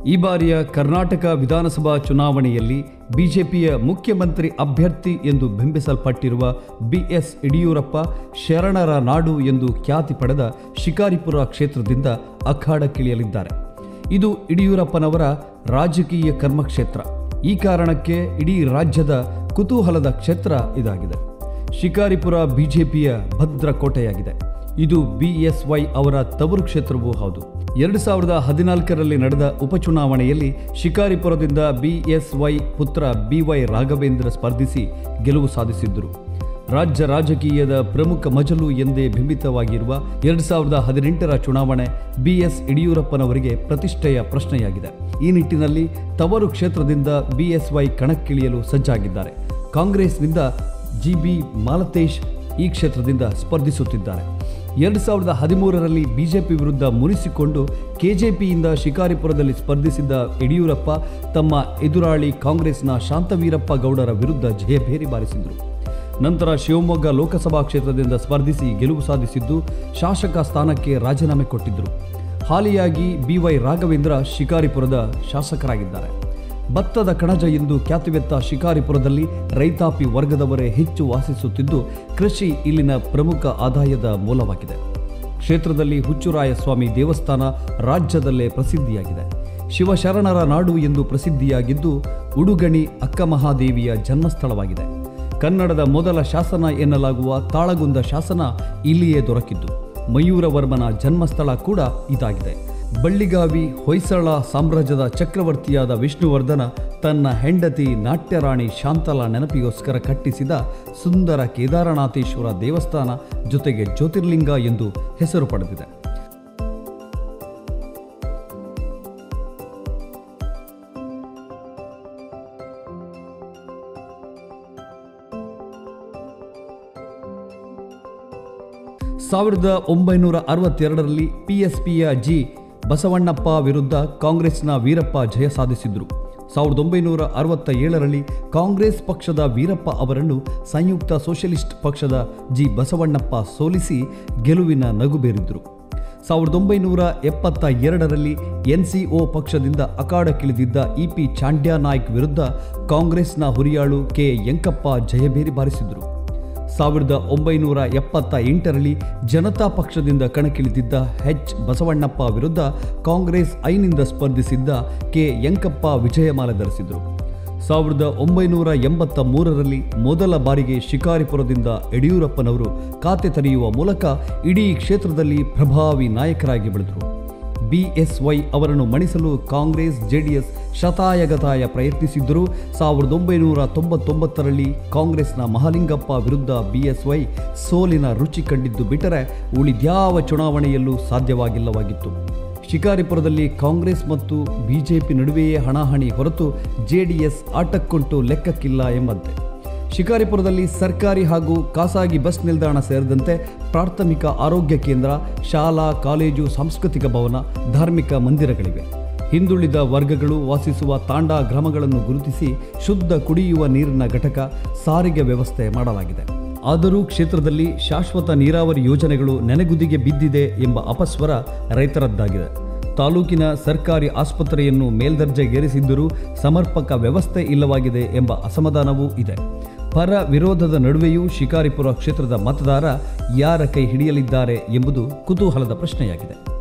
ಈ ಬಾರಿಯ ಕರ್ನಾಟಕ ವಿಧಾನಸಭಾ ಚುನಾವಣೆಯಲ್ಲಿ ಬಿಜೆಪಿಯ ಮುಖ್ಯಮಂತ್ರಿ ಅಭ್ಯರ್ಥಿ ಎಂದು ಬಿಂಬಿಸಲ್ಪಟ್ಟಿರುವ ಬಿಎಸ್ ಯಡಿಯೂರಪ್ಪ ಶರಣರ ನಾಡು ಎಂದು ಖ್ಯಾತಿ ಪಡೆದ ಶಿಕಾರಿಪುರ ಕ್ಷೇತ್ರದಿಂದ ಅಖಾಡಕ್ಕಿಳಿಯಲಿದ್ದಾರೆ ಇದು ಯಡಿಯೂರಪ್ಪನವರ ರಾಜಕೀಯ ಕರ್ಮಕ್ಷೇತ್ರ ಈ ಕಾರಣಕ್ಕೆ ಇಡೀ ರಾಜ್ಯದ ಕುತೂಹಲದ ಕ್ಷೇತ್ರ ಇದಾಗಿದೆ ಶಿಕಾರಿಪುರ ಬಿಜೆಪಿಯ ಭದ್ರ ಕೋಟೆಯಾಗಿದೆ ಇದು ಬಿಎಸ್ವೈ ಅವರ ತವರು ಕ್ಷೇತ್ರವೂ ಹೌದು ಎರಡು ಸಾವಿರದ ಹದಿನಾಲ್ಕರಲ್ಲಿ ನಡೆದ ಉಪಚುನಾವಣೆಯಲ್ಲಿ ಶಿಕಾರಿಪುರದಿಂದ ಬಿಎಸ್ವೈ ಪುತ್ರ ಬಿವೈ ರಾಘವೇಂದ್ರ ಸ್ಪರ್ಧಿಸಿ ಗೆಲುವು ಸಾಧಿಸಿದ್ದರು ರಾಜ್ಯ ರಾಜಕೀಯದ ಪ್ರಮುಖ ಮಜಲು ಎಂದೇ ಬಿಂಬಿತವಾಗಿರುವ ಎರಡು ಸಾವಿರದ ಹದಿನೆಂಟರ ಚುನಾವಣೆ ಬಿಎಸ್ ಯಡಿಯೂರಪ್ಪನವರಿಗೆ ಪ್ರತಿಷ್ಠೆಯ ಪ್ರಶ್ನೆಯಾಗಿದೆ ಈ ನಿಟ್ಟಿನಲ್ಲಿ ತವರು ಕ್ಷೇತ್ರದಿಂದ ಬಿಎಸ್ವೈ ಕಣಕ್ಕಿಳಿಯಲು ಸಜ್ಜಾಗಿದ್ದಾರೆ ಕಾಂಗ್ರೆಸ್ನಿಂದ ಜಿಬಿ ಮಾಲತೇಶ್ ಈ ಕ್ಷೇತ್ರದಿಂದ ಸ್ಪರ್ಧಿಸುತ್ತಿದ್ದಾರೆ ಎರಡು ಸಾವಿರದ ಹದಿಮೂರರಲ್ಲಿ ಬಿಜೆಪಿ ವಿರುದ್ಧ ಮುನಿಸಿಕೊಂಡು ಕೆಜೆಪಿಯಿಂದ ಶಿಕಾರಿಪುರದಲ್ಲಿ ಸ್ಪರ್ಧಿಸಿದ್ದ ಯಡಿಯೂರಪ್ಪ ತಮ್ಮ ಎದುರಾಳಿ ಕಾಂಗ್ರೆಸ್ನ ಶಾಂತವೀರಪ್ಪ ಗೌಡರ ವಿರುದ್ಧ ಜಯಭೇರಿ ಬಾರಿಸಿದರು ನಂತರ ಶಿವಮೊಗ್ಗ ಲೋಕಸಭಾ ಕ್ಷೇತ್ರದಿಂದ ಸ್ಪರ್ಧಿಸಿ ಗೆಲುವು ಸಾಧಿಸಿದ್ದು ಶಾಸಕ ಸ್ಥಾನಕ್ಕೆ ರಾಜೀನಾಮೆ ಕೊಟ್ಟಿದ್ದರು ಹಾಲಿಯಾಗಿ ಬಿವೈ ರಾಘವೇಂದ್ರ ಶಿಕಾರಿಪುರದ ಶಾಸಕರಾಗಿದ್ದಾರೆ ಭತ್ತದ ಕಣಜ ಎಂದು ಖ್ಯಾತಿವೆತ್ತ ಶಿಕಾರಿಪುರದಲ್ಲಿ ರೈತಾಪಿ ವರ್ಗದವರೇ ಹೆಚ್ಚು ವಾಸಿಸುತ್ತಿದ್ದು ಕೃಷಿ ಇಲ್ಲಿನ ಪ್ರಮುಖ ಆದಾಯದ ಮೂಲವಾಗಿದೆ ಕ್ಷೇತ್ರದಲ್ಲಿ ಹುಚ್ಚುರಾಯ ಸ್ವಾಮಿ ದೇವಸ್ಥಾನ ರಾಜ್ಯದಲ್ಲೇ ಪ್ರಸಿದ್ಧಿಯಾಗಿದೆ ಶಿವಶರಣರ ನಾಡು ಎಂದು ಪ್ರಸಿದ್ಧಿಯಾಗಿದ್ದು ಉಡುಗಣಿ ಅಕ್ಕಮಹಾದೇವಿಯ ಜನ್ಮಸ್ಥಳವಾಗಿದೆ ಕನ್ನಡದ ಮೊದಲ ಶಾಸನ ಎನ್ನಲಾಗುವ ತಾಳಗುಂದ ಶಾಸನ ಇಲ್ಲಿಯೇ ದೊರಕಿದ್ದು ಮಯೂರವರ್ಮನ ಜನ್ಮಸ್ಥಳ ಕೂಡ ಇದಾಗಿದೆ ಬಳ್ಳಿಗಾವಿ ಹೊಯ್ಸಳ ಸಾಮ್ರಾಜ್ಯದ ಚಕ್ರವರ್ತಿಯಾದ ವಿಷ್ಣುವರ್ಧನ ತನ್ನ ಹೆಂಡತಿ ನಾಟ್ಯರಾಣಿ ಶಾಂತಲ ನೆನಪಿಗೋಸ್ಕರ ಕಟ್ಟಿಸಿದ ಸುಂದರ ಕೇದಾರನಾಥೇಶ್ವರ ದೇವಸ್ಥಾನ ಜೊತೆಗೆ ಜ್ಯೋತಿರ್ಲಿಂಗ ಎಂದು ಹೆಸರು ಪಡೆದಿದೆ ಸಾವಿರದ ಒಂಬೈನೂರ ಅರವತ್ತೆರಡರಲ್ಲಿ ಪಿಎಸ್ಪಿಯ ಜಿ ಬಸವಣ್ಣಪ್ಪ ವಿರುದ್ಧ ಕಾಂಗ್ರೆಸ್ನ ವೀರಪ್ಪ ಜಯ ಸಾಧಿಸಿದ್ರು ಸಾವಿರದ ಒಂಬೈನೂರ ಅರವತ್ತ ಏಳರಲ್ಲಿ ಕಾಂಗ್ರೆಸ್ ಪಕ್ಷದ ವೀರಪ್ಪ ಅವರನ್ನು ಸಂಯುಕ್ತ ಸೋಷಲಿಸ್ಟ್ ಪಕ್ಷದ ಜಿ ಬಸವಣ್ಣಪ್ಪ ಸೋಲಿಸಿ ಗೆಲುವಿನ ನಗು ಬೀರಿದ್ರು ಸಾವಿರದ ಒಂಬೈನೂರ ಎಪ್ಪತ್ತ ಎರಡರಲ್ಲಿ ಎನ್ಸಿಒ ಪಕ್ಷದಿಂದ ಅಖಾಡಕ್ಕಿಳಿದಿದ್ದ ಇಪಿ ಚಾಂಡ್ಯ ನಾಯ್ಕ್ ವಿರುದ್ಧ ಕಾಂಗ್ರೆಸ್ನ ಹುರಿಯಾಳು ಕೆ ಯಂಕಪ್ಪ ಜಯಬೇರಿ ಬಾರಿಸಿದರು ಸಾವಿರದ ಒಂಬೈನೂರ ಎಪ್ಪತ್ತ ಎಂಟರಲ್ಲಿ ಜನತಾ ಪಕ್ಷದಿಂದ ಕಣಕ್ಕಿಳಿದಿದ್ದ ಎಚ್ ಬಸವಣ್ಣಪ್ಪ ವಿರುದ್ಧ ಕಾಂಗ್ರೆಸ್ ಐನಿಂದ ಸ್ಪರ್ಧಿಸಿದ್ದ ಕೆ ಯಂಕಪ್ಪ ವಿಜಯಮಾಲೆ ಧರಿಸಿದರು ಸಾವಿರದ ಒಂಬೈನೂರ ಎಂಬತ್ತ ಮೂರರಲ್ಲಿ ಮೊದಲ ಬಾರಿಗೆ ಶಿಕಾರಿಪುರದಿಂದ ಯಡಿಯೂರಪ್ಪನವರು ಖಾತೆ ತೆರೆಯುವ ಮೂಲಕ ಇಡೀ ಕ್ಷೇತ್ರದಲ್ಲಿ ಪ್ರಭಾವಿ ನಾಯಕರಾಗಿ ಬೆಳೆದರು ಬಿಎಸ್ವೈ ಅವರನ್ನು ಮಣಿಸಲು ಕಾಂಗ್ರೆಸ್ ಜೆಡಿಎಸ್ ಶತಾಯಗತಾಯ ಪ್ರಯತ್ನಿಸಿದ್ದರೂ ಸಾವಿರದ ಒಂಬೈನೂರ ತೊಂಬತ್ತೊಂಬತ್ತರಲ್ಲಿ ಕಾಂಗ್ರೆಸ್ನ ಮಹಾಲಿಂಗಪ್ಪ ವಿರುದ್ಧ ಬಿಎಸ್ವೈ ಸೋಲಿನ ರುಚಿ ಕಂಡಿದ್ದು ಬಿಟ್ಟರೆ ಉಳಿದ್ಯಾವ ಚುನಾವಣೆಯಲ್ಲೂ ಸಾಧ್ಯವಾಗಿಲ್ಲವಾಗಿತ್ತು ಶಿಕಾರಿಪುರದಲ್ಲಿ ಕಾಂಗ್ರೆಸ್ ಮತ್ತು ಬಿಜೆಪಿ ನಡುವೆಯೇ ಹಣಾಹಣಿ ಹೊರತು ಜೆಡಿಎಸ್ ಆಟಕ್ಕುಂಟು ಲೆಕ್ಕಕ್ಕಿಲ್ಲ ಎಂಬಂತೆ ಶಿಕಾರಿಪುರದಲ್ಲಿ ಸರ್ಕಾರಿ ಹಾಗೂ ಖಾಸಗಿ ಬಸ್ ನಿಲ್ದಾಣ ಸೇರಿದಂತೆ ಪ್ರಾಥಮಿಕ ಆರೋಗ್ಯ ಕೇಂದ್ರ ಶಾಲಾ ಕಾಲೇಜು ಸಾಂಸ್ಕೃತಿಕ ಭವನ ಧಾರ್ಮಿಕ ಮಂದಿರಗಳಿವೆ ಹಿಂದುಳಿದ ವರ್ಗಗಳು ವಾಸಿಸುವ ತಾಂಡಾ ಗ್ರಾಮಗಳನ್ನು ಗುರುತಿಸಿ ಶುದ್ಧ ಕುಡಿಯುವ ನೀರಿನ ಘಟಕ ಸಾರಿಗೆ ವ್ಯವಸ್ಥೆ ಮಾಡಲಾಗಿದೆ ಆದರೂ ಕ್ಷೇತ್ರದಲ್ಲಿ ಶಾಶ್ವತ ನೀರಾವರಿ ಯೋಜನೆಗಳು ನೆನೆಗುದಿಗೆ ಬಿದ್ದಿದೆ ಎಂಬ ಅಪಸ್ವರ ರೈತರದ್ದಾಗಿದೆ ತಾಲೂಕಿನ ಸರ್ಕಾರಿ ಆಸ್ಪತ್ರೆಯನ್ನು ಮೇಲ್ದರ್ಜೆಗೇರಿಸಿದ್ದರೂ ಸಮರ್ಪಕ ವ್ಯವಸ್ಥೆ ಇಲ್ಲವಾಗಿದೆ ಎಂಬ ಅಸಮಾಧಾನವೂ ಇದೆ ಪರ ವಿರೋಧದ ನಡುವೆಯೂ ಶಿಕಾರಿಪುರ ಕ್ಷೇತ್ರದ ಮತದಾರ ಯಾರ ಕೈ ಹಿಡಿಯಲಿದ್ದಾರೆ ಎಂಬುದು ಕುತೂಹಲದ ಪ್ರಶ್ನೆಯಾಗಿದೆ